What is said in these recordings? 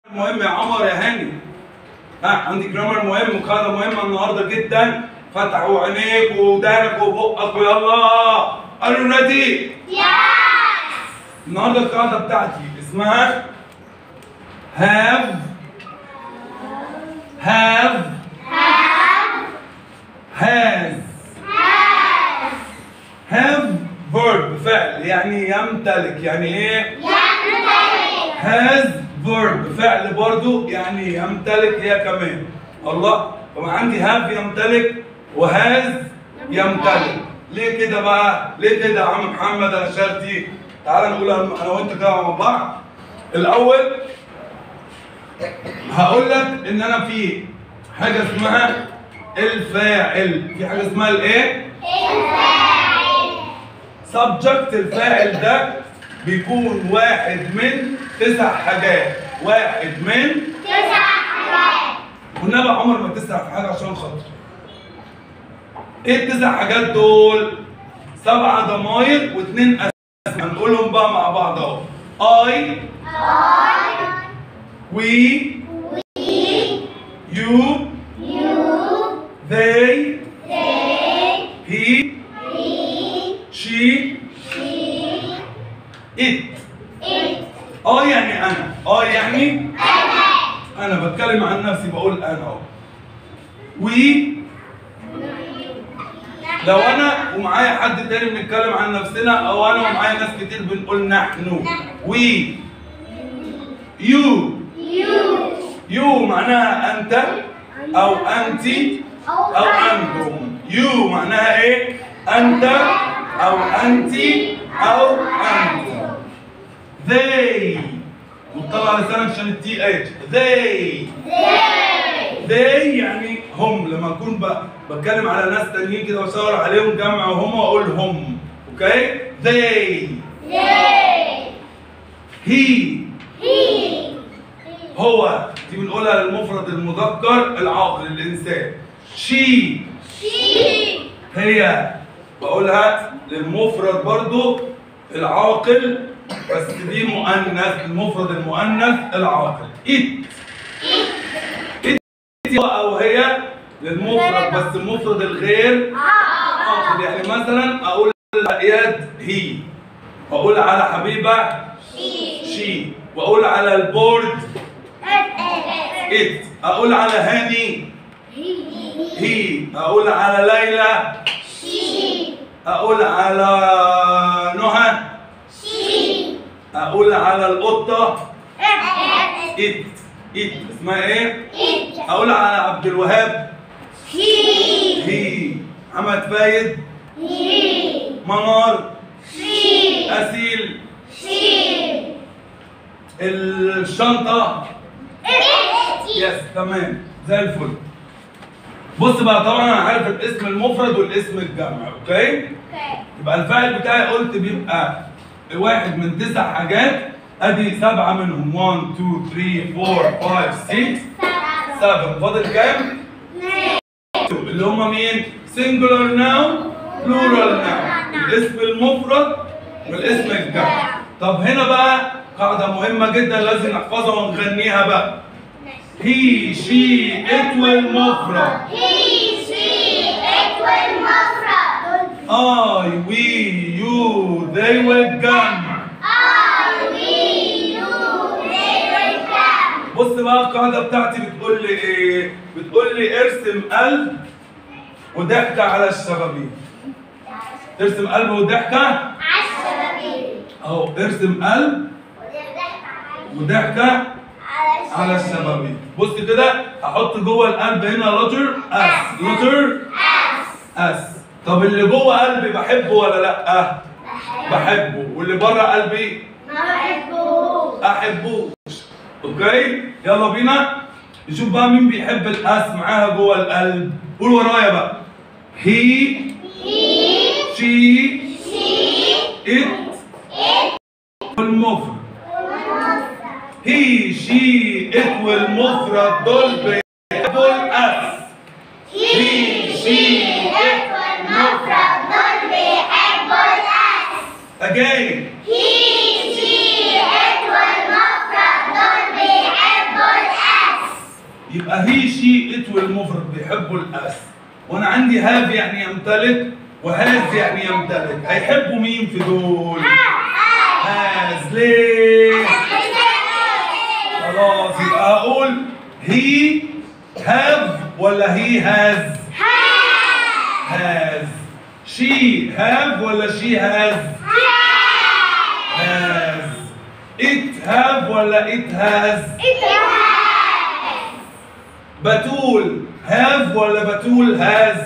مهم يا عمر يا هاني ها عندي جرامر مهم وقاعده مهمه النهارده جدا فتحوا عينيك ودانك وبقك ويلا قالوا ريدي النهارده القاعده بتاعتي اسمها have have has have verb فعل يعني يمتلك يعني ايه has verb فعل برضو يعني يمتلك هي كمان الله طب عندي have يمتلك وهاز يمتلك ليه كده بقى؟ ليه كده يا عم محمد انا شارتي؟ تعال نقول انا وانت كده مع بعض الاول هقول لك ان انا في حاجه اسمها الفاعل في حاجه اسمها الايه؟ subject الفاعل ده بيكون واحد من تسع حاجات واحد من والنبي عمر ما تسرع في حاجه عشان خاطر ايه التسع حاجات دول سبعه ضماير واثنين اسماء هنقولهم بقى مع بعض اهو I we you they he she it اه يعني انا اه يعني انا بتكلم عن نفسي بقول انا اهو وي لو انا ومعايا حد تاني بنتكلم عن نفسنا او انا ومعايا ناس كتير بنقول نحن وي يو يو معناها انت او انت او انتم يو معناها ايه انت او انت او انتم they وتطلع لسانك عشان التي اتش they they يعني هم لما اكون ب- بتكلم على ناس تانيين كده واشاور عليهم جمع هم واقول هم اوكي they he هو دي بنقولها للمفرد المذكر العاقل الانسان she هي بقولها للمفرد برضو العاقل بس دي مؤنث المفرد المؤنث العاقل it it او هي للمفرد بس المفرد الغير عاقل يعني مثلا اقول على اياد هي واقول على حبيبه شي واقول على البورد it اقول على هاني هي اقول على ليلى اقول على نهى اقول على القطه it it اسمها ايه اقول على عبد الوهاب هي محمد فايد منار اسيل الشنطه يس تمام زي الفل بص بقى طبعا انا عارف الاسم المفرد والاسم الجمع اوكي يبقى الفاعل بتاعي قلت بيبقى واحد من تسع حاجات ادي سبعه منهم 1 2 3 4 5 6 7 فاضل كام؟ اللي هم مين؟ singular noun plural noun الاسم المفرد والاسم الجمع طب هنا بقى قاعدة مهمة جدا لازم نحفظها ونغنيها بقى he she it والمفرد I we you they والجمع بص بقى القاعدة بتاعتي بتقول لي ايه؟ بتقول لي ارسم قلب وضحكة على الشبابيك ترسم قلب وضحكة اهو ارسم قلب وضحكة على الشبابيك بص كده هحط جوه القلب هنا لتر اس لتر اس طب اللي جوه قلبي بحبه ولا لا بحبه واللي بره قلبي احبوش اوكي يلا بينا نشوف بقى مين بيحب الاس معاها جوه القلب قول ورايا بقى هي شي ات والمفرد هي شي ات والمفرد دول بيحبوا الاس هي شي ات again يبقى هي شي ات والمفرد بيحبوا الاس وانا عندي هاف يعني يمتلك وهاز يعني يمتلك هيحبوا مين في دول؟ هاز ليه؟ خلاص يبقى هقول هي هاف ولا هي هاز؟ هاز شي هاف ولا شي هاز؟ هاز ات هاف ولا ات هاز؟ بتول هاف ولا بتول هاز؟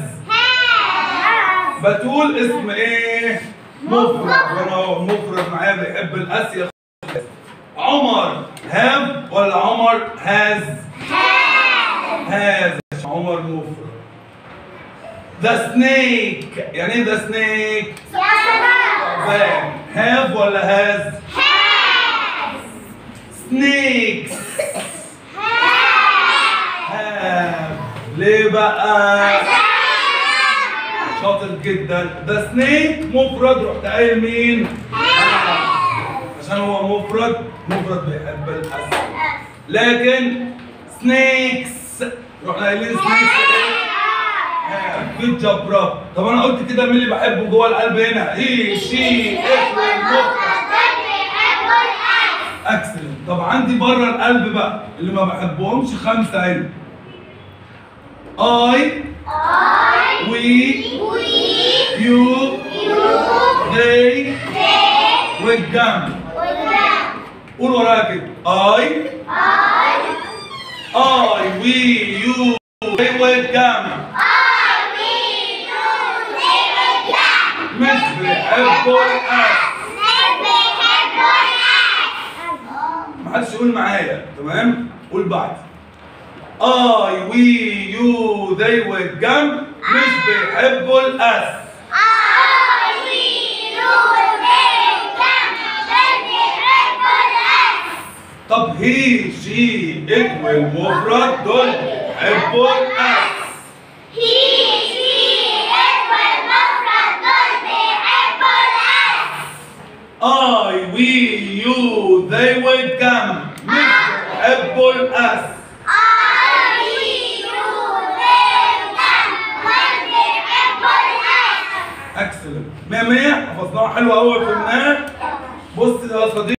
بتول اسم ايه؟ مفرد برافو مفرد معايا بيحب الاسيا عمر هاف ولا عمر هاز؟ هاز عمر مفرد ذا سنيك يعني ايه ذا سنيك؟ فاهم هاف ولا هاز؟ سنيكس هاف ليه بقى؟ شاطر جدا ذا سنيك مفرد رحت قايل مين؟ عشان هو مفرد مفرد بيحب الاسد لكن سنيكس رحنا قايلين سنيكس ايه؟ جود جاب برافو طب انا قلت كده مين اللي بحبه جوه القلب هنا؟ هي شي ات والمفرد اكسلنت طب عندي بره القلب بقى اللي ما بحبهمش خمسه هنا اي وي يو they والجنب قول ورايا كده اي اي وي يو they والجنب مش بيحبوا الاكل محدش يقول معايا تمام قول بعد اي وي يو they والجنب مش بيحبوا الاس طب هي شي ات والمفرد دول بيحبوا الاس اي وي يو they والجنب مش بيحبوا الاس اكسلنت 100 100 حفظناها حلوه قوي فهمناها بص يا صديقي